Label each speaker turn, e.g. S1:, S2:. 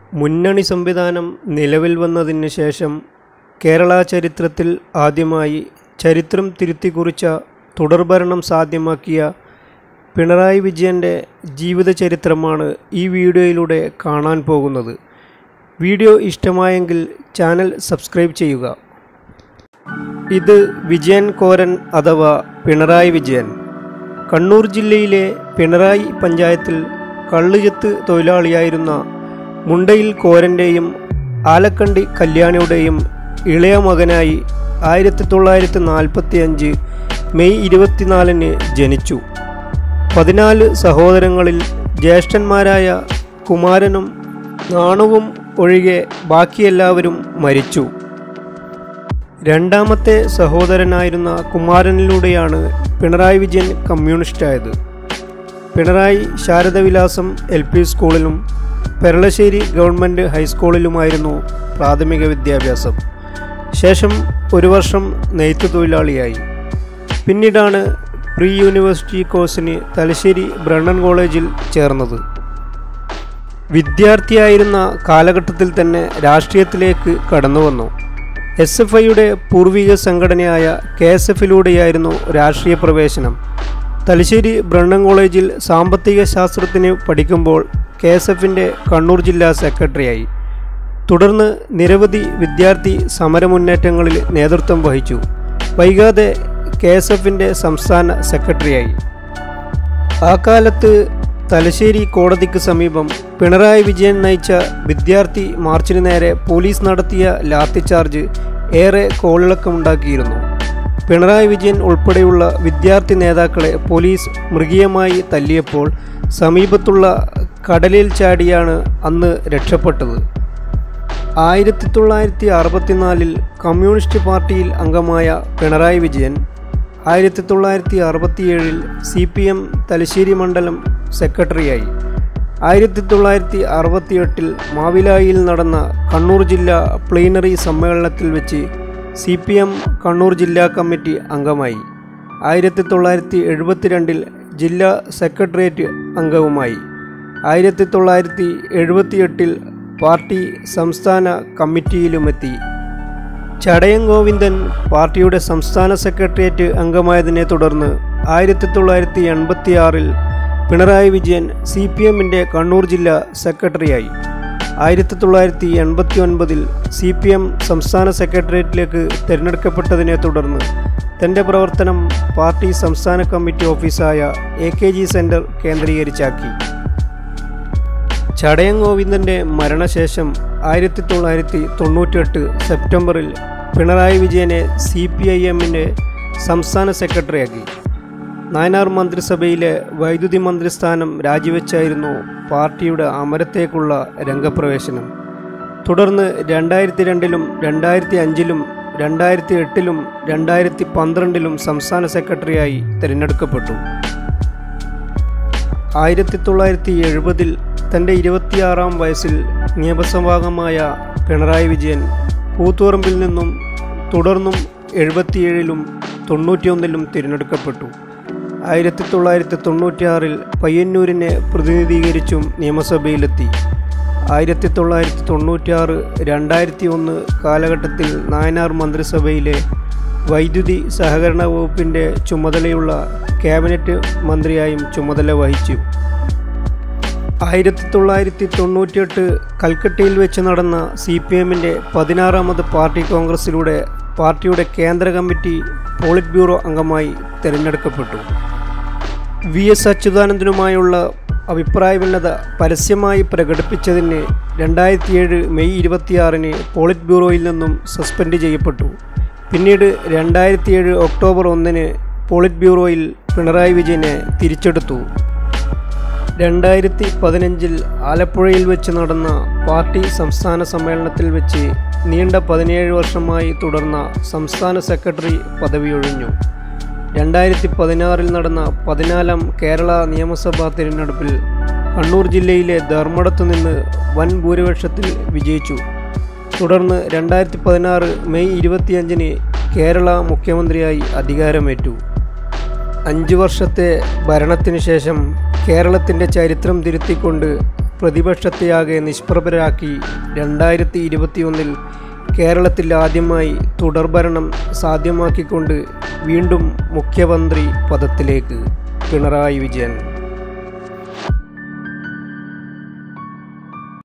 S1: മുന്നണി സംവിധാനം നിലവിൽ വന്നതിന് ശേഷം കേരള ചരിത്രത്തിൽ ആദ്യമായി ചരിത്രം തിരുത്തിക്കുറിച്ച തുടർഭരണം സാധ്യമാക്കിയ പിണറായി വിജയൻ്റെ ജീവിതചരിത്രമാണ് ഈ വീഡിയോയിലൂടെ കാണാൻ പോകുന്നത് വീഡിയോ ഇഷ്ടമായെങ്കിൽ ചാനൽ സബ്സ്ക്രൈബ് ചെയ്യുക ഇത് വിജയൻ കോരൻ അഥവാ പിണറായി വിജയൻ കണ്ണൂർ ജില്ലയിലെ പിണറായി പഞ്ചായത്തിൽ കള്ളുചെത്ത് തൊഴിലാളിയായിരുന്ന മുണ്ടയിൽ കോരൻ്റെയും ആലക്കണ്ടി കല്യാണിയുടെയും ഇളയ മകനായി ആയിരത്തി തൊള്ളായിരത്തി നാൽപ്പത്തി അഞ്ച് മെയ് ഇരുപത്തിനാലിന് ജനിച്ചു പതിനാല് സഹോദരങ്ങളിൽ ജ്യേഷ്ഠന്മാരായ കുമാരനും നാണുവും ഒഴികെ ബാക്കിയെല്ലാവരും മരിച്ചു രണ്ടാമത്തെ സഹോദരനായിരുന്ന കുമാരനിലൂടെയാണ് പിണറായി വിജയൻ കമ്മ്യൂണിസ്റ്റായത് പിണറായി ശാരദവിലാസം എൽ പി സ്കൂളിലും പെരളശ്ശേരി ഗവൺമെൻറ് ഹൈസ്കൂളിലുമായിരുന്നു പ്രാഥമിക വിദ്യാഭ്യാസം ശേഷം ഒരു വർഷം നെയ്ത്ത് തൊഴിലാളിയായി പിന്നീടാണ് പ്രീ യൂണിവേഴ്സിറ്റി കോഴ്സിന് തലശ്ശേരി ബ്രണ്ണൻ കോളേജിൽ ചേർന്നത് വിദ്യാർത്ഥിയായിരുന്ന കാലഘട്ടത്തിൽ തന്നെ രാഷ്ട്രീയത്തിലേക്ക് കടന്നു വന്നു എസ് എഫ് ഐയുടെ പൂർവിക സംഘടനയായ കെ എസ് എഫിലൂടെയായിരുന്നു രാഷ്ട്രീയ പ്രവേശനം തലശ്ശേരി ബ്രണ്ണൻ കോളേജിൽ സാമ്പത്തിക ശാസ്ത്രത്തിന് പഠിക്കുമ്പോൾ കെ എസ് എഫിൻ്റെ കണ്ണൂർ ജില്ലാ സെക്രട്ടറിയായി തുടർന്ന് നിരവധി വിദ്യാർത്ഥി സമരമുന്നേറ്റങ്ങളിൽ നേതൃത്വം വഹിച്ചു വൈകാതെ കെ എസ് എഫിൻ്റെ സംസ്ഥാന സെക്രട്ടറിയായി ആ കാലത്ത് തലശ്ശേരി കോടതിക്ക് സമീപം പിണറായി വിജയൻ നയിച്ച വിദ്യാർത്ഥി മാർച്ചിന് നേരെ പോലീസ് നടത്തിയ ലാത്തിച്ചാർജ് ഏറെ കോളിളക്കമുണ്ടാക്കിയിരുന്നു പിണറായി വിജയൻ ഉൾപ്പെടെയുള്ള വിദ്യാർത്ഥി നേതാക്കളെ പോലീസ് മൃഗീയമായി തല്ലിയപ്പോൾ സമീപത്തുള്ള കടലിൽ ചാടിയാണ് അന്ന് രക്ഷപ്പെട്ടത് ആയിരത്തി തൊള്ളായിരത്തി അറുപത്തിനാലിൽ കമ്മ്യൂണിസ്റ്റ് പാർട്ടിയിൽ അംഗമായ പിണറായി വിജയൻ ആയിരത്തി തൊള്ളായിരത്തി അറുപത്തിയേഴിൽ സി പി എം തലശ്ശേരി മണ്ഡലം സെക്രട്ടറിയായി ആയിരത്തി തൊള്ളായിരത്തി അറുപത്തിയെട്ടിൽ മാവിലായിൽ നടന്ന കണ്ണൂർ ജില്ലാ പ്ലീനറി സമ്മേളനത്തിൽ വെച്ച് സി പി എം കണ്ണൂർ ജില്ലാ കമ്മിറ്റി അംഗമായി ആയിരത്തി തൊള്ളായിരത്തി എഴുപത്തിരണ്ടിൽ ജില്ലാ സെക്രട്ടേറിയറ്റ് അംഗവുമായി ആയിരത്തി തൊള്ളായിരത്തി എഴുപത്തിയെട്ടിൽ പാർട്ടി സംസ്ഥാന കമ്മിറ്റിയിലുമെത്തി ചടയം ഗോവിന്ദൻ പാർട്ടിയുടെ സംസ്ഥാന സെക്രട്ടേറിയറ്റ് അംഗമായതിനെ തുടർന്ന് ആയിരത്തി തൊള്ളായിരത്തി എൺപത്തി ആറിൽ പിണറായി വിജയൻ സി പി എമ്മിൻ്റെ കണ്ണൂർ ജില്ലാ സെക്രട്ടറിയായി ആയിരത്തി തൊള്ളായിരത്തി എൺപത്തി ഒൻപതിൽ സി പി എം സംസ്ഥാന സെക്രട്ടേറിയറ്റിലേക്ക് തിരഞ്ഞെടുക്കപ്പെട്ടതിനെ തുടർന്ന് തൻ്റെ പ്രവർത്തനം പാർട്ടി സംസ്ഥാന കമ്മിറ്റി ഓഫീസായ എ കെ ജി സെൻറ്റർ കേന്ദ്രീകരിച്ചാക്കി ചടയം ഗോവിന്ദൻ്റെ മരണശേഷം ആയിരത്തി തൊള്ളായിരത്തി തൊണ്ണൂറ്റിയെട്ട് സെപ്റ്റംബറിൽ പിണറായി വിജയനെ സി പി ഐ എമ്മിൻ്റെ സംസ്ഥാന സെക്രട്ടറിയാക്കി നായനാർ മന്ത്രിസഭയിലെ വൈദ്യുതി മന്ത്രിസ്ഥാനം രാജിവെച്ചായിരുന്നു പാർട്ടിയുടെ അമരത്തേക്കുള്ള രംഗപ്രവേശനം തുടർന്ന് രണ്ടായിരത്തി രണ്ടിലും രണ്ടായിരത്തി അഞ്ചിലും രണ്ടായിരത്തി എട്ടിലും രണ്ടായിരത്തി പന്ത്രണ്ടിലും സംസ്ഥാന സെക്രട്ടറിയായി തിരഞ്ഞെടുക്കപ്പെട്ടു ആയിരത്തി തൊള്ളായിരത്തി എഴുപതിൽ തൻ്റെ ഇരുപത്തിയാറാം വയസ്സിൽ നിയമസഭാംഗമായ പിണറായി വിജയൻ കൂത്തുപറമ്പിൽ നിന്നും തുടർന്നും എഴുപത്തിയേഴിലും തൊണ്ണൂറ്റിയൊന്നിലും തിരഞ്ഞെടുക്കപ്പെട്ടു ആയിരത്തി തൊള്ളായിരത്തി തൊണ്ണൂറ്റിയാറിൽ പയ്യന്നൂരിനെ പ്രതിനിധീകരിച്ചും നിയമസഭയിലെത്തി ആയിരത്തി തൊള്ളായിരത്തി തൊണ്ണൂറ്റിയാറ് രണ്ടായിരത്തി ഒന്ന് കാലഘട്ടത്തിൽ നായനാർ മന്ത്രിസഭയിലെ വൈദ്യുതി സഹകരണ വകുപ്പിൻ്റെ ചുമതലയുള്ള ക്യാബിനറ്റ് മന്ത്രിയായും ചുമതല വഹിച്ചു ആയിരത്തി തൊള്ളായിരത്തി തൊണ്ണൂറ്റിയെട്ട് കൽക്കട്ടയിൽ വെച്ച് നടന്ന സി പി എമ്മിൻ്റെ പതിനാറാമത് പാർട്ടി കോൺഗ്രസിലൂടെ പാർട്ടിയുടെ കേന്ദ്ര കമ്മിറ്റി പോളിറ്റ് ബ്യൂറോ അംഗമായി തിരഞ്ഞെടുക്കപ്പെട്ടു വി എസ് അച്യുതാനന്ദനുമായുള്ള അഭിപ്രായ ഭിന്നത പരസ്യമായി പ്രകടിപ്പിച്ചതിന് രണ്ടായിരത്തിയേഴ് മെയ് ഇരുപത്തിയാറിന് പോളിറ്റ് ബ്യൂറോയിൽ നിന്നും സസ്പെൻഡ് ചെയ്യപ്പെട്ടു പിന്നീട് രണ്ടായിരത്തിയേഴ് ഒക്ടോബർ ഒന്നിന് പോളിറ്റ് ബ്യൂറോയിൽ പിണറായി വിജയനെ തിരിച്ചെടുത്തു രണ്ടായിരത്തി പതിനഞ്ചിൽ ആലപ്പുഴയിൽ വെച്ച് നടന്ന പാർട്ടി സംസ്ഥാന സമ്മേളനത്തിൽ വെച്ച് നീണ്ട പതിനേഴ് വർഷമായി തുടർന്ന സംസ്ഥാന സെക്രട്ടറി പദവിയൊഴിഞ്ഞു രണ്ടായിരത്തി പതിനാറിൽ നടന്ന പതിനാലാം കേരള നിയമസഭാ തിരഞ്ഞെടുപ്പിൽ കണ്ണൂർ ജില്ലയിലെ ധർമ്മടത്തു നിന്ന് വൻ ഭൂരിപക്ഷത്തിൽ വിജയിച്ചു തുടർന്ന് രണ്ടായിരത്തി പതിനാറ് മെയ് ഇരുപത്തിയഞ്ചിന് കേരള മുഖ്യമന്ത്രിയായി അധികാരമേറ്റു അഞ്ചു വർഷത്തെ ഭരണത്തിന് ശേഷം കേരളത്തിൻ്റെ ചരിത്രം തിരുത്തിക്കൊണ്ട് പ്രതിപക്ഷത്തെയാകെ നിഷ്പ്രഭരാക്കി രണ്ടായിരത്തി ഇരുപത്തിയൊന്നിൽ കേരളത്തിൽ ആദ്യമായി തുടർഭരണം സാധ്യമാക്കിക്കൊണ്ട് വീണ്ടും മുഖ്യമന്ത്രി പദത്തിലേക്ക് പിണറായി വിജയൻ